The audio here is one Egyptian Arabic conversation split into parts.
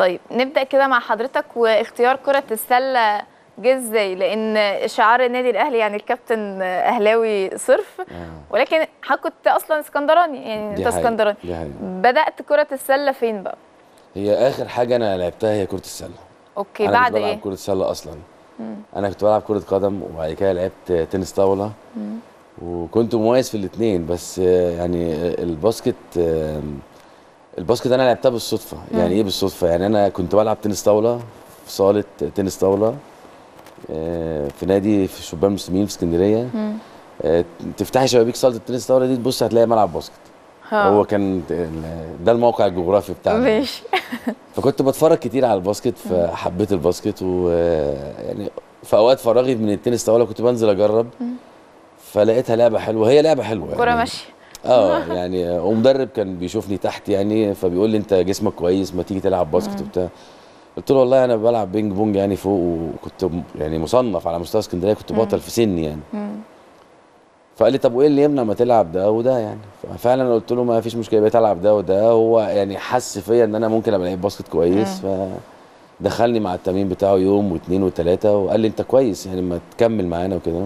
طيب نبدا كده مع حضرتك واختيار كره السله جه ازاي لان شعار النادي الاهلي يعني الكابتن اهلاوي صرف ولكن حضرتك كنت اصلا اسكندراني يعني دي انت حقيقة، اسكندراني دي حقيقة. بدات كره السله فين بقى هي اخر حاجه انا لعبتها هي كره السله اوكي انا بعد كنت بلعب ايه كره سله اصلا انا كنت بلعب كره قدم وبعد كده لعبت تنس طاوله وكنت مميز في الاثنين بس آه، يعني آه، الباسكت آه، الباسكت انا لعبتها بالصدفه يعني ايه بالصدفه يعني انا كنت بلعب تنس طاوله في صاله تنس طاوله آه، في نادي في شبان المسلمين في اسكندريه آه، تفتحي شبابيك صاله التنس طاوله دي تبص هتلاقي ملعب باسكت ها. هو كان ال- ده الموقع الجغرافي بتاعنا ماشي فكنت بتفرج كتير على الباسكت فحبيت الباسكت ويعني في اوقات فراغي من التنس طاوله كنت بنزل اجرب فلقيتها لعبه حلوه هي لعبه حلوه كره يعني ماشيه اه يعني ومدرب كان بيشوفني تحت يعني فبيقول لي انت جسمك كويس ما تيجي تلعب باسكت وبتاع قلت له والله انا بلعب بينج بونج يعني فوق وكنت م- يعني مصنف على مستوى اسكندريه كنت بطل في سني يعني فقال لي طب وايه اللي يمنع ما تلعب ده وده يعني ففعلا قلت له ما فيش مشكله بقيت العب ده وده هو يعني حس فيا ان انا ممكن ابقى لعيب باسكت كويس فدخلني مع التمرين بتاعه يوم واثنين وثلاثه وقال لي انت كويس يعني ما تكمل معانا وكده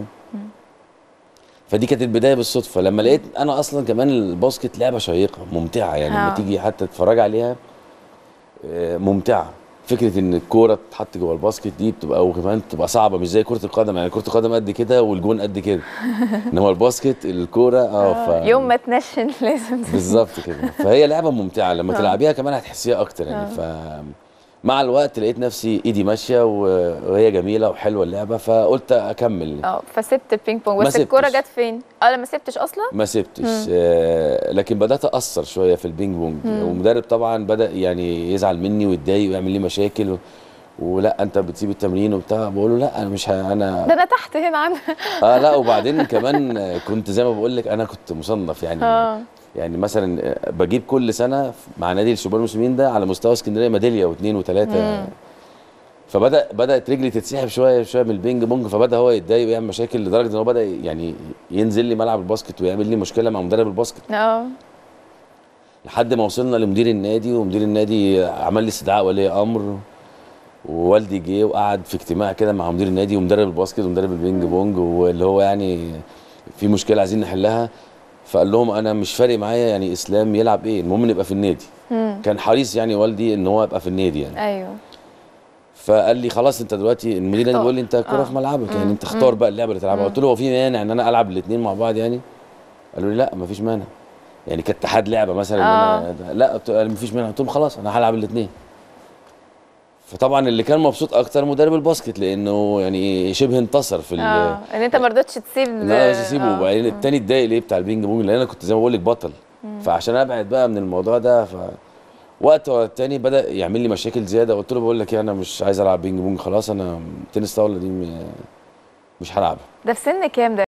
فدي كانت البدايه بالصدفه لما لقيت انا اصلا كمان الباسكت لعبه شيقه ممتعه يعني لما آه. تيجي حتى تتفرج عليها آه، ممتعه فكره ان الكوره تتحط جوه الباسكت دي بتبقى وكمان تبقى صعبه مش زي كره القدم يعني كره القدم قد كده والجون قد كده انما الباسكت الكوره اه ف يوم ما تنشن لازم بالظبط كده فهي لعبه ممتعه لما تلعبيها كمان هتحسيها اكتر يعني ف مع الوقت لقيت نفسي ايدي ماشيه و- وهي جميله وحلوه اللعبه فقلت اكمل اه فسبت البينج بونج ما بس الكره سبتش. جت فين اه لا ما سبتش اصلا ما سبتش آه لكن بدات اثر شويه في البينج بونج والمدرب طبعا بدا يعني يزعل مني ويتضايق ويعمل لي مشاكل و... ولا انت بتسيب التمرين وبتاع بقول له لا انا مش ه... انا ده انا تحت هنا عندك اه لا وبعدين كمان آه، كنت زي ما بقول لك انا كنت مصنف يعني اه يعني مثلا آه، بجيب كل سنه مع نادي الشباب المسلمين ده على مستوى اسكندريه ميداليه واثنين وثلاثه فبدا بدات رجلي تتسحب شويه شويه من البينج بونج فبدا هو يتضايق ويعمل مشاكل لدرجه ان هو بدا يعني ينزل لي ملعب الباسكت ويعمل لي مشكله مع مدرب الباسكت اه لحد ما وصلنا لمدير النادي ومدير النادي عمل لي استدعاء ولي امر ووالدي جه وقعد في اجتماع كده مع مدير النادي ومدرب الباسكت ومدرب البينج بونج واللي هو يعني في مشكله عايزين نحلها فقال لهم انا مش فارق معايا يعني اسلام يلعب ايه المهم نبقى في النادي كان حريص يعني والدي ان هو يبقى في النادي يعني ايوه فقال لي خلاص انت دلوقتي المدير النادي اختار. بيقول لي انت كوره آه. في ملعبك يعني انت اختار بقى اللعبه اللي تلعبها قلت له هو في مانع ان انا العب الاثنين مع بعض يعني قالوا لي لا مفيش مانع يعني كاتحاد لعبه مثلا آه. ان انا لا قلت له مفيش مانع قلت لهم خلاص انا هلعب الاثنين فطبعا اللي كان مبسوط اكتر مدرب الباسكت لانه يعني شبه انتصر في ال- اه ان انت ما رضيتش تسيب ان انا مش هسيبه آه. وبعدين التاني اتضايق ليه بتاع البينج بونج لان انا كنت زي ما بقول لك بطل فعشان ابعد بقى من الموضوع ده ف وقت ورا التاني بدا يعمل لي مشاكل زياده قلت له بقول لك ايه انا مش عايز العب بينج بونج خلاص انا تنس طاوله دي م- مش هلعبها ده في سن كام ده